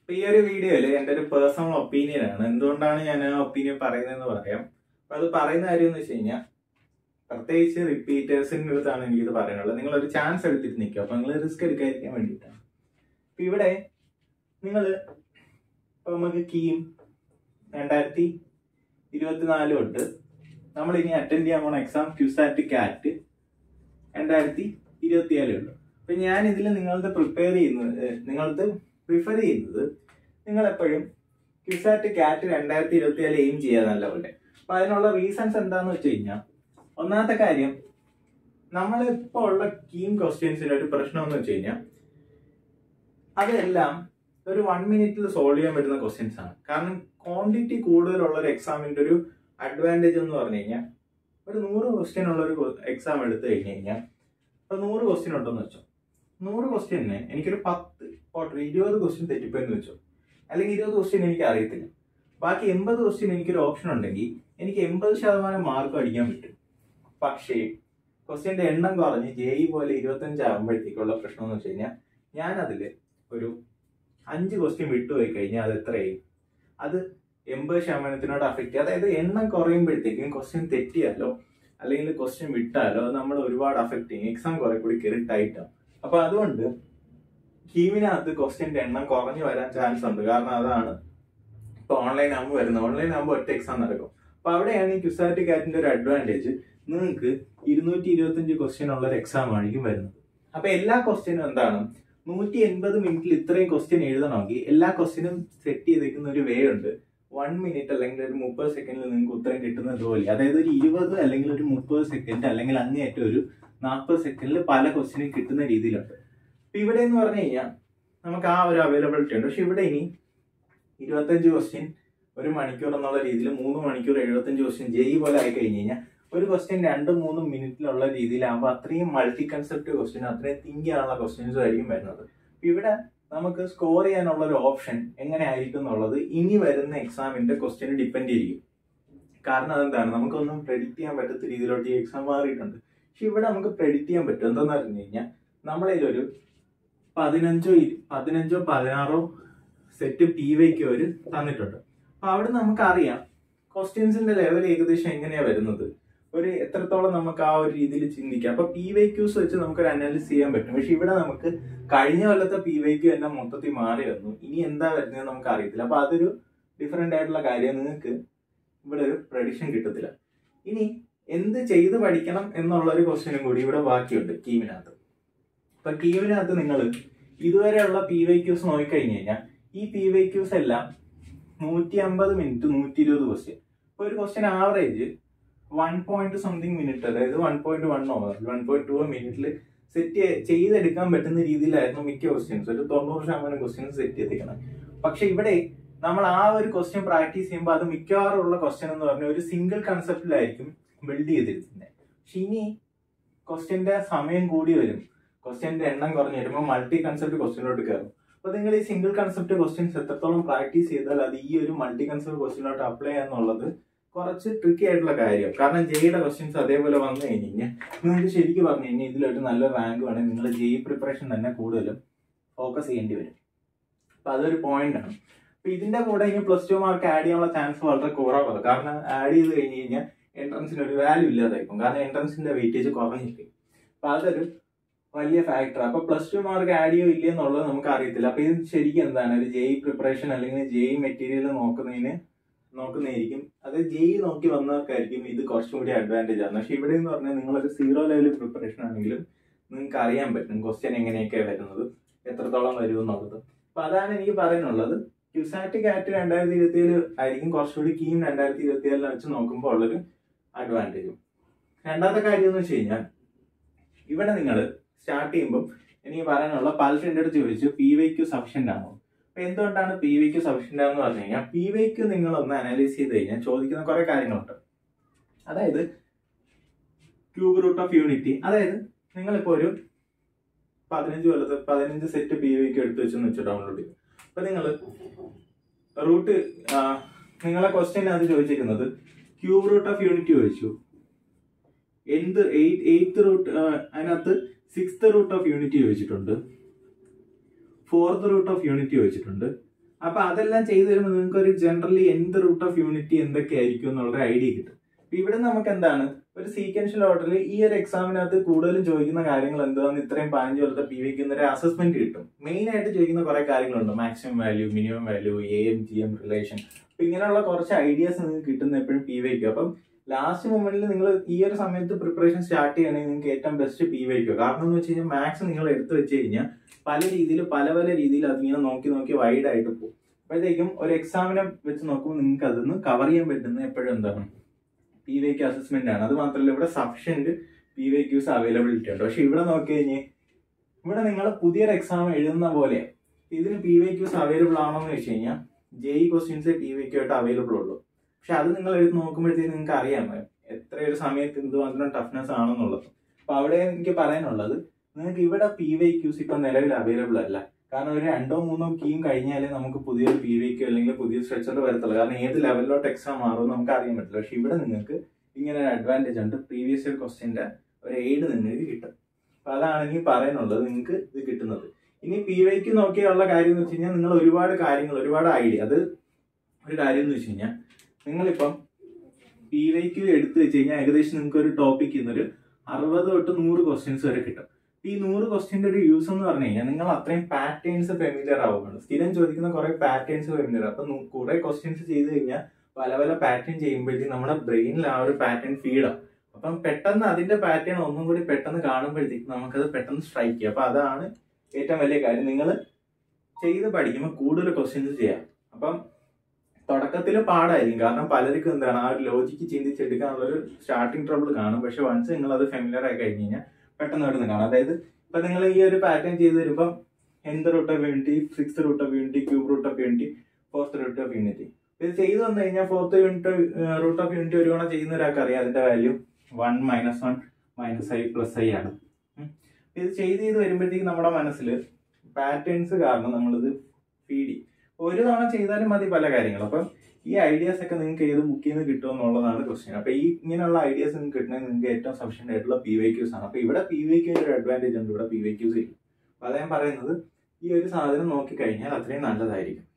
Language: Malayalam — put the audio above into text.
അപ്പൊ ഈ ഒരു വീഡിയോയില് എന്റെ ഒരു പേഴ്സണൽ ഒപ്പീനിയൻ ആണ് എന്തുകൊണ്ടാണ് ഞാൻ ആ ഒപ്പീനിയൻ പറയുന്നതെന്ന് പറയാം അപ്പൊ അത് പറയുന്ന കാര്യം എന്ന് വെച്ച് കഴിഞ്ഞാൽ പ്രത്യേകിച്ച് റിപ്പീറ്റേഴ്സിന്റെ അടുത്താണ് എനിക്ക് ഇത് പറയാനുള്ളത് നിങ്ങൾ ഒരു ചാൻസ് എടുത്തിട്ട് നിൽക്കുക അപ്പൊ നിങ്ങൾ റിസ്ക് എടുക്കാതിരിക്കാൻ വേണ്ടിയിട്ടാണ് അപ്പൊ ഇവിടെ നിങ്ങൾ ഇപ്പൊ നമുക്ക് കീം രണ്ടായിരത്തി ഇരുപത്തിനാല് തൊട്ട് നമ്മൾ ഇനി അറ്റൻഡ് ചെയ്യാൻ പോണ എക്സാം ക്യൂസാറ്റ് കാറ്റ് രണ്ടായിരത്തി ഇരുപത്തിയാലേ ഉള്ളൂ അപ്പൊ ഞാൻ ഇതിൽ നിങ്ങളത് പ്രിപ്പയർ ചെയ്യുന്നത് ഏഹ്, നിങ്ങളത് പ്രിഫർ ചെയ്യുന്നത് നിങ്ങൾ എപ്പോഴും ക്യൂസാറ്റ് കാറ്റ് രണ്ടായിരത്തി ഇരുപത്തിയാല് എയിം ചെയ്യുക നല്ലപോലെ അപ്പൊ അതിനുള്ള റീസൺസ് എന്താന്ന് വെച്ച് കഴിഞ്ഞാൽ ഒന്നാമത്തെ കാര്യം നമ്മൾ ഇപ്പോൾ ഉള്ള കീം ക്വസ്റ്റ്യൻസിന്റെ ഒരു പ്രശ്നം എന്ന് വെച്ച് കഴിഞ്ഞാൽ അതെല്ലാം ഒരു വൺ മിനിറ്റിൽ സോൾവ് ചെയ്യാൻ പറ്റുന്ന ക്വസ്റ്റ്യൻസ് ആണ് കാരണം ക്വാണ്ടിറ്റി കൂടുതലുള്ള ഒരു എക്സാമിന്റെ ഒരു അഡ്വാൻറ്റേജ് എന്ന് പറഞ്ഞു കഴിഞ്ഞാൽ ഒരു നൂറ് ക്വസ്റ്റ്യൻ ഉള്ള ഒരു എക്സാം എടുത്തു കഴിഞ്ഞ് കഴിഞ്ഞാൽ ഇപ്പൊ നൂറ് ക്വസ്റ്റ്യൻ ഉണ്ടെന്ന് വെച്ചോ നൂറ് ക്വസ്റ്റ്യന് എനിക്കൊരു പത്ത് പോട്ടെ ഇരുപത് ക്വസ്റ്റ്യൻ തെറ്റിപ്പോയെന്ന് വെച്ചോ അല്ലെങ്കിൽ ഇരുപത് ക്വസ്റ്റ്യൻ എനിക്ക് അറിയത്തില്ല ബാക്കി എൺപത് ക്വസ്റ്റ്യൻ എനിക്കൊരു ഓപ്ഷൻ ഉണ്ടെങ്കിൽ എനിക്ക് എൺപത് ശതമാനം മാർക്ക് അടിക്കാൻ പറ്റും പക്ഷേ ക്വസ്റ്റ്യന്റെ എണ്ണം കുറഞ്ഞ് ജെ ഇ പോലെ ഇരുപത്തഞ്ച് ആകുമ്പോഴത്തേക്കുള്ള പ്രശ്നം എന്ന് വെച്ച് കഴിഞ്ഞാൽ ഞാൻ അതിൽ ഒരു അഞ്ച് ക്വസ്റ്റ്യൻ വിട്ടുപോയി കഴിഞ്ഞാൽ അത് എത്രയായി അത് എൺപത് ശതമാനത്തിനോട് അഫക്റ്റ് ചെയ്യും അതായത് എണ്ണം കുറയുമ്പോഴത്തേക്കും ക്വസ്റ്റ്യൻ തെറ്റിയാലോ അല്ലെങ്കിൽ ക്വസ്റ്റ്യൻ വിട്ടാലോ അത് നമ്മൾ ഒരുപാട് അഫക്റ്റ് ചെയ്യും എക്സാം കുറെ കൂടി കയറി ടൈറ്റാവും അപ്പൊ അതുകൊണ്ട് കീമിനകത്ത് ക്വസ്റ്റ്യന്റെ എണ്ണം കുറഞ്ഞു വരാൻ ചാൻസ് ഉണ്ട് കാരണം അതാണ് ഇപ്പൊ ഓൺലൈൻ ആകുമ്പോൾ വരുന്നത് ഓൺലൈൻ ആകുമ്പോൾ ഒറ്റ എക്സാം നടക്കും അപ്പൊ അവിടെയാണ് ഈ ക്യുസാറ്റ് കാറ്റിന്റെ ഒരു അഡ്വാൻറ്റേജ് നിങ്ങൾക്ക് ഇരുന്നൂറ്റി ഇരുപത്തഞ്ച് ക്വസ്റ്റ്യൻ ഉള്ള ഒരു എക്സാം ആയിരിക്കും വരുന്നത് അപ്പൊ എല്ലാ ക്വസ്റ്റ്യനും എന്താണ് നൂറ്റി എൺപത് മിനിറ്റിൽ ഇത്രയും ക്വസ്റ്റ്യൻ എഴുതണമെങ്കിൽ എല്ലാ ക്വസ്റ്റ്യനും സെറ്റ് ചെയ്തേക്കുന്ന ഒരു വേ ഉണ്ട് വൺ മിനിറ്റ് അല്ലെങ്കിൽ ഒരു മുപ്പത് സെക്കൻഡിൽ നിങ്ങൾക്ക് ഉത്തരം കിട്ടുന്നത് പോലെ അതായത് ഒരു ഇരുപത് അല്ലെങ്കിൽ ഒരു മുപ്പത് സെക്കൻഡ് അല്ലെങ്കിൽ അങ്ങേയറ്റം ഒരു നാൽപ്പത് സെക്കൻഡിൽ പല ക്വസ്റ്റ്യനും കിട്ടുന്ന രീതിയിലുണ്ട് അപ്പൊ ഇവിടെ എന്ന് പറഞ്ഞു കഴിഞ്ഞാൽ നമുക്ക് ആ ഒരു അവൈലബിലിറ്റി ഉണ്ട് പക്ഷെ ഇവിടെ ഇനി ഇരുപത്തഞ്ച് ക്വസ്റ്റ്യൻ ഒരു മണിക്കൂർ എന്നുള്ള രീതിയിൽ മൂന്ന് മണിക്കൂർ എഴുപത്തഞ്ച് ക്വസ്റ്റ്യൻ ജെയ് പോലെ ആയി കഴിഞ്ഞ് കഴിഞ്ഞാൽ ഒരു ക്വസ്റ്റ്യൻ രണ്ടും മൂന്നും മിനിറ്റിലുള്ള രീതിയിലാകുമ്പോൾ അത്രയും മൾട്ടി കൺസെപ്റ്റ് ക്വസ്റ്റ്യൻ അത്രയും തിങ്ക് ചെയ്യാനുള്ള ക്വസ്റ്റ്യൻസും ആയിരിക്കും വരുന്നത് അപ്പൊ ഇവിടെ നമുക്ക് സ്കോർ ചെയ്യാനുള്ള ഒരു ഓപ്ഷൻ എങ്ങനെ ആയിരിക്കും എന്നുള്ളത് ഇനി വരുന്ന എക്സാമിന്റെ ക്വസ്റ്റ്യന് ഡിപ്പെൻഡ് ചെയ്യും കാരണം അതെന്താണ് നമുക്കൊന്നും പ്രെഡിക്റ്റ് ചെയ്യാൻ പറ്റാത്ത രീതിയിലോട്ട് ഈ എക്സാം മാറിയിട്ടുണ്ട് പക്ഷെ ഇവിടെ നമുക്ക് പ്രെഡിക്റ്റ് ചെയ്യാൻ പറ്റും എന്താന്ന് പറഞ്ഞു കഴിഞ്ഞാൽ നമ്മളതിലൊരു പതിനഞ്ചോ ഇരു- പതിനഞ്ചോ പതിനാറോ സെറ്റ് പി വൈക്ക് ഒരു തന്നിട്ടുണ്ട് അപ്പൊ അവിടെ നമുക്കറിയാം ക്വസ്റ്റ്യൻസിന്റെ ലെവൽ ഏകദേശം എങ്ങനെയാ വരുന്നത് ഒരു എത്രത്തോളം നമുക്ക് ആ ഒരു രീതിയിൽ ചിന്തിക്കാം അപ്പൊ പി വൈ ക്യൂസ് വെച്ച് നമുക്ക് ഒരു അനാലിസിസ് ചെയ്യാൻ പറ്റും പക്ഷെ ഇവിടെ നമുക്ക് കഴിഞ്ഞ കൊല്ലത്തെ പി വൈ ക്യൂ എല്ലാം മൊത്തത്തിൽ മാറി വന്നു ഇനി എന്താ വരുന്നത് നമുക്ക് അറിയത്തില്ല അപ്പൊ അതൊരു ഡിഫറെന്റ് ആയിട്ടുള്ള കാര്യം നിങ്ങൾക്ക് ഇവിടെ ഒരു പ്രഡിക്ഷൻ കിട്ടത്തില്ല ഇനി എന്ത് ചെയ്ത് പഠിക്കണം എന്നുള്ള ഒരു ക്വസ്റ്റ്യനും കൂടി ഇവിടെ ബാക്കിയുണ്ട് കീമിനകത്ത് അപ്പൊ കീമിനകത്ത് നിങ്ങൾ ഇതുവരെയുള്ള പി വൈ ക്യൂസ് നോക്കിക്കഴിഞ്ഞ് കഴിഞ്ഞാൽ ഈ പി വൈ ക്യൂസ് എല്ലാം നൂറ്റി അമ്പത് മിനിറ്റ് നൂറ്റി ഇരുപത് ക്വസ്റ്റ്യൻ ഇപ്പൊ ഒരു question average one point something minute അതായത് one point one over one point two മിനിറ്റിൽ സെറ്റ് ചെയ്തെടുക്കാൻ പറ്റുന്ന രീതിയിലായിരുന്നു മിക്ക ക്വസ്റ്റ്യൻസ് ഒരു തൊണ്ണൂറ് ശതമാനം ക്വസ്റ്റ്യൻസ് സെറ്റ് ചെയ്തിരിക്കണം പക്ഷെ ഇവിടെ നമ്മൾ ആ ഒരു ക്വസ്റ്റ്യൻ പ്രാക്ടീസ് ചെയ്യുമ്പോൾ അത് മിക്കവാറും ഉള്ള ക്വസ്റ്റ്യൻ എന്ന് പറഞ്ഞാൽ ഒരു സിംഗിൾ കൺസെപ്റ്റിലായിരിക്കും ബിൽഡ് ചെയ്തിരിക്കുന്നത് പക്ഷെ ഇനി ക്വസ്റ്റ്യന്റെ സമയം കൂടി വരും ക്വസ്റ്റ്യന്റെ എണ്ണം കുറഞ്ഞു വരുമ്പോൾ മൾട്ടി കൺസെപ്റ്റ് ക്വസ്റ്റ്യനിലോട്ട് കയറും അപ്പൊ നിങ്ങൾ ഈ സിംഗിൾ കൺസെപ്റ്റ് ക്വസ്റ്റ്യൻസ് എത്രത്തോളം പ്രാക്ടീസ് ചെയ്താൽ അത് ഈ ഒരു മൾട്ടി കൺസെപ്റ്റ് ക്വസ്റ്റ്യനിലോട്ട് അപ്ലൈ ചെയ്യാന്നുള്ളത് കുറച്ച് ട്രിക്കി ആയിട്ടുള്ള കാര്യം കാരണം ജെയുടെ ക്വസ്റ്റ്യൻസ് അതേപോലെ വന്നു കഴിഞ്ഞ് കഴിഞ്ഞാൽ നിങ്ങൾക്ക് ശരിക്കും പറഞ്ഞു കഴിഞ്ഞാൽ ഇതിലൊരു നല്ല റാങ്ക് വേണമെങ്കിൽ നിങ്ങൾ ജെയ് പ്രിപ്പറേഷൻ തന്നെ കൂടുതലും ഫോക്കസ് ചെയ്യേണ്ടി വരും അപ്പൊ അതൊരു പോയിന്റ് ആണ് അപ്പൊ ഇതിന്റെ കൂടെ ഇനി പ്ലസ് ടു മാർക്ക് ആഡ് ചെയ്യാനുള്ള ചാൻസ് വളരെ കുറവാണ് കാരണം ആഡ് ചെയ്ത് കഴിഞ്ഞ് കഴിഞ്ഞാൽ എൻട്രൻസിന് ഒരു വാല്യൂ ഇല്ലാതായിരിക്കും കാരണം എൻട്രൻസിന്റെ വെയിറ്റേജ് കുറഞ്ഞിരിക്കും അപ്പൊ അതൊരു വലിയ ഫാക്ടർ അപ്പൊ പ്ലസ് ടു മാർക്ക് ആഡ് ചെയ്യോ ഇല്ല എന്നുള്ളത് നമുക്ക് അറിയത്തില്ല അപ്പൊ ഇത് ശരിക്കും എന്താണ് ഒരു ജെയ് പ്രിപ്പറേഷൻ അല്ലെങ്കിൽ ജെയ് മെറ്റീരിയൽ നോക്കുന്നതിന് നോക്കുന്നതായിരിക്കും അത് ജെയ് നോക്കി വന്നവർക്കായിരിക്കും ഇത് കുറച്ചും കൂടി അഡ്വാൻറ്റേജ് ആണ് പക്ഷെ ഇവിടെ എന്ന് പറഞ്ഞാൽ നിങ്ങളൊരു സീറോ ലെവൽ പ്രിപ്പറേഷൻ ആണെങ്കിലും നിങ്ങൾക്ക് അറിയാൻ പറ്റും ക്വസ്റ്റ്യൻ എങ്ങനെയൊക്കെയാണ് വരുന്നത് എത്രത്തോളം വരും എന്നുള്ളത് അപ്പൊ അതാണ് എനിക്ക് പറയാനുള്ളത് ക്യുസാറ്റ് കാറ്റ് രണ്ടായിരത്തി ഇരുപത്തി ഏഴ് ആയിരിക്കും കുറച്ചുകൂടി കീം രണ്ടായിരത്തി ഇരുപത്തി ഏഴിനെ വെച്ച് നോക്കുമ്പോൾ ഉള്ളൊരു അഡ്വാൻറ്റേജും രണ്ടാമത്തെ കാര്യം എന്ന് വെച്ച് കഴിഞ്ഞാൽ ഇവിടെ നിങ്ങൾ സ്റ്റാർട്ട് ചെയ്യുമ്പോൾ എനിക്ക് പറയാനുള്ള പലരും എൻ്റെ അടുത്ത് ചോദിച്ചു പി വൈക്ക് സഫീഷ്യൻ്റ് ആണോ അപ്പൊ എന്തുകൊണ്ടാണ് പി വൈക്ക് സഫീഷ്യൻ്റ് ആണെന്ന് പറഞ്ഞു കഴിഞ്ഞാൽ പി വൈക്ക് നിങ്ങൾ ഒന്ന് അനലൈസ് ചെയ്ത് കഴിഞ്ഞാൽ ചോദിക്കുന്ന കുറെ കാര്യങ്ങളുണ്ട് അതായത് ക്യൂബ് റൂട്ട് ഓഫ് യൂണിറ്റി അതായത് നിങ്ങളിപ്പോൾ ഒരു പതിനഞ്ച് കൊല്ലത്ത് പതിനഞ്ച് സെറ്റ് പി വൈക്ക് എടുത്ത് വെച്ചെന്ന് വെച്ചു ഡൗൺലോഡ് ചെയ്തു അപ്പൊ നിങ്ങൾ റൂട്ട് നിങ്ങളെ ക്വസ്റ്റ്യൻ അത് ചോദിച്ചിരിക്കുന്നത് ക്യൂബ് റൂട്ട് ഓഫ് യൂണിറ്റ് ചോദിച്ചു എന്ത് എയ്റ്റ് എയ്ത്ത് റൂട്ട് അതിനകത്ത് സിക്സ്ത് റൂട്ട് ഓഫ് യൂണിറ്റ് ചോദിച്ചിട്ടുണ്ട് ഫോർത്ത് റൂട്ട് ഓഫ് യൂണിറ്റ് ചോദിച്ചിട്ടുണ്ട് അപ്പൊ അതെല്ലാം ചെയ്തു വരുമ്പോൾ നിങ്ങൾക്ക് ഒരു ജനറലി എന്ത് റൂട്ട് ഓഫ് യൂണിറ്റി എന്തൊക്കെയായിരിക്കും എന്നുള്ള ഐഡിയ കിട്ടും അപ്പൊ ഇവിടെ നമുക്ക് എന്താണ് ഒരു സീക്വൻഷ്യൽ ഓർഡറിൽ ഈ ഒരു എക്സാമിനകത്ത് കൂടുതലും ചോദിക്കുന്ന കാര്യങ്ങൾ എന്താണെന്ന് ഇത്രയും പതിനഞ്ച് കൊല്ലത്തെ പി വിക്ക് ഒരു അസസ്മെന്റ് കിട്ടും മെയിൻ ആയിട്ട് ചോദിക്കുന്ന കുറെ കാര്യങ്ങളുണ്ട് maximum value minimum value A M G M relation അപ്പൊ ഇങ്ങനെയുള്ള കുറച്ച് ഐഡിയാസ് നിങ്ങൾക്ക് കിട്ടുന്ന എപ്പോഴും പി വൈക്കും അപ്പം ലാസ്റ്റ് മൊമെന്റിൽ നിങ്ങൾ ഈ ഒരു സമയത്ത് പ്രിപ്പറേഷൻ സ്റ്റാർട്ട് ചെയ്യണമെങ്കിൽ നിങ്ങൾക്ക് ഏറ്റവും ബെസ്റ്റ് പി വൈക്കോ കാരണം എന്ന് വെച്ച് കഴിഞ്ഞാൽ മാത്സ് നിങ്ങൾ എടുത്തു വെച്ച് കഴിഞ്ഞാൽ പല രീതിയിൽ പല പല രീതിയിൽ അതിങ്ങനെ നോക്കി നോക്കി വൈഡ് ആയിട്ട് പോകും അപ്പോഴത്തേക്കും ഒരു എക്സാമിനെ വെച്ച് നോക്കുമ്പോൾ നിങ്ങൾക്ക് അതൊന്ന് കവർ ചെയ്യാൻ പറ്റുന്ന എപ്പോഴും എന്താണ് പി വൈ ക്യു അസസ്മെന്റ് ആണ് അത് മാത്രമല്ല ഇവിടെ sufficient P Y Qs availability ഉണ്ട് പക്ഷെ ഇവിടെ നോക്കി കഴിഞ്ഞാൽ ഇവിടെ നിങ്ങൾ പുതിയൊരു എക്സാം എഴുതുന്ന പോലെ ഇതിന് പി വൈ ക്യൂസ് അവൈലബിൾ ആണോ എന്ന് വെച്ച് കഴിഞ്ഞാൽ J E questions P Y Q ആയിട്ട് അവൈലബിൾ ഉള്ളൂ പക്ഷെ അത് നിങ്ങൾ എടുത്ത് നോക്കുമ്പോഴത്തേക്ക് നിങ്ങൾക്ക് അറിയാം എത്ര ഒരു സമയത്ത് എന്തുമാത്രം ടഫ്നെസ് ആണെന്നുള്ളത് അപ്പൊ അവിടെ എനിക്ക് പറയാനുള്ളത് നിങ്ങൾക്ക് ഇവിടെ പി വൈ ക്യൂസ് ഇപ്പൊ നിലവിൽ അവൈലബിൾ അല്ല കാരണം ഒരു രണ്ടോ മൂന്നോ കീം കഴിഞ്ഞാലേ നമുക്ക് പുതിയൊരു പി വൈ ക്യൂ അല്ലെങ്കിൽ പുതിയ സ്ട്രക്ചർ വരത്തുള്ളൂ കാരണം ഏത് ലെവലിലോട്ട് എക്സാം മാറും നമുക്ക് അറിയാൻ പറ്റില്ല പക്ഷെ ഇവിടെ നിങ്ങൾക്ക് ഇങ്ങനെ ഒരു അഡ്വാൻറ്റേജ് ഉണ്ട് പ്രീവിയസ് ഇയർ ക്വസ്റ്റ്യന്റെ ഒരു എയ്ഡ് നിങ്ങൾക്ക് കിട്ടും അപ്പൊ അതാണ് എനിക്ക് പറയാനുള്ളത് നിങ്ങൾക്ക് ഇത് കിട്ടുന്നത് ഇനി പി വൈക്ക് നോക്കിയുള്ള കാര്യം എന്ന് വെച്ച് കഴിഞ്ഞാൽ നിങ്ങൾ ഒരുപാട് കാര്യങ്ങൾ ഒരുപാട് ഐഡിയ അത് ഒരു കാര്യം എന്ന് വെച്ച് കഴിഞ്ഞാൽ നിങ്ങളിപ്പം പി വൈക്ക് എടുത്തു വെച്ച് കഴിഞ്ഞാൽ ഏകദേശം നിങ്ങൾക്ക് ഒരു ടോപ്പിക്കിൽ നിന്നൊരു അറുപത് തൊട്ട് നൂറ് ക്വസ്റ്റ്യൻസ് വരെ കിട്ടും ഈ നൂറ് ക്വസ്റ്റ്യന്റെ ഒരു യൂസ് എന്ന് പറഞ്ഞു കഴിഞ്ഞാൽ നിങ്ങൾ അത്രയും പാറ്റേൺസ് ഫെമിലിയർ ആവുകയാണ് സ്ഥിരം ചോദിക്കുന്ന കുറെ പാറ്റേൺസ് ഫെമിലിയർ അപ്പൊ കുറെ ക്വസ്റ്റ്യൻസ് ചെയ്ത് കഴിഞ്ഞാൽ പല പല പാറ്റേൺ ചെയ്യുമ്പോഴത്തേക്കും നമ്മുടെ ബ്രെയിനിൽ ആ ഒരു പാറ്റേൺ ഫീഡാവും അപ്പം പെട്ടെന്ന് അതിന്റെ പാറ്റേൺ ഒന്നും കൂടി പെട്ടെന്ന് കാണുമ്പോഴത്തേക്കും നമുക്കത് പെട്ടെന്ന് സ്ട്രൈക്ക് ചെയ്യും അപ്പൊ അതാണ് ഏറ്റവും വലിയ കാര്യം നിങ്ങൾ ചെയ്ത് പഠിക്കുമ്പോൾ കൂടുതൽ ക്വസ്റ്റ്യൻസ് ചെയ്യാം അപ്പം തുടക്കത്തിൽ പാടായിരിക്കും കാരണം പലർക്കും എന്താണ് ആ ഒരു ലോജിക്ക് ചിന്തിച്ചെടുക്കാനുള്ള ഒരു സ്റ്റാർട്ടിങ് ട്രബിൾ കാണും പക്ഷെ വൺസ് നിങ്ങൾ അത് ഫെമിലിയർ ആയി കഴിഞ്ഞ് കഴിഞ്ഞാൽ പെട്ടെന്ന് അവിടെ നിന്ന് കാണാം അതായത് ഇപ്പൊ നിങ്ങൾ ഈ ഒരു പാറ്റേൺ ചെയ്ത് വരുമ്പോൾ എന്ത് root of unity six root of unity cube root of unity fourth root of unity ഇത് ചെയ്തു വന്നു കഴിഞ്ഞാൽ fourth unit root of unit ഒരു തവണ ചെയ്യുന്ന ഒരാൾക്ക് അറിയാം അതിന്റെ value one minus one minus I plus I ആണ് ഉം. ഇത് ചെയ്ത് ചെയ്ത് വരുമ്പോഴത്തേക്കും നമ്മുടെ മനസ്സിൽ പാറ്റേൺസ് കാരണം നമ്മളിത് ഫീഡ് ചെയ്യും ഒരു തവണ ചെയ്താലും മതി പല കാര്യങ്ങളും അപ്പം ഈ ഐഡിയാസ് ഒക്കെ നിങ്ങൾക്ക് ഏത് ബുക്കിൽ നിന്ന് കിട്ടും എന്നുള്ളതാണ് ക്വസ്റ്റ്യൻ അപ്പൊ ഈ ഇങ്ങനെയുള്ള ഐഡിയാസ് നിങ്ങൾക്ക് കിട്ടണമെങ്കിൽ നിങ്ങൾക്ക് ഏറ്റവും സഫീഷ്യന്റ് ആയിട്ടുള്ള പി വൈ ക്യൂസ് ആണ് അപ്പൊ ഇവിടെ പി വൈ ക്യൂസിന്റെ ഒരു അഡ്വാൻറ്റേജ് ഉണ്ട് ഇവിടെ പി വൈ ക്യൂസ് ഇല്ല അപ്പൊ അതാ ഞാൻ പറയുന്നത് ഈ ഒരു സാധനം നോക്കി കഴിഞ്ഞാൽ അത്രയും നല്ലതായിരിക്കും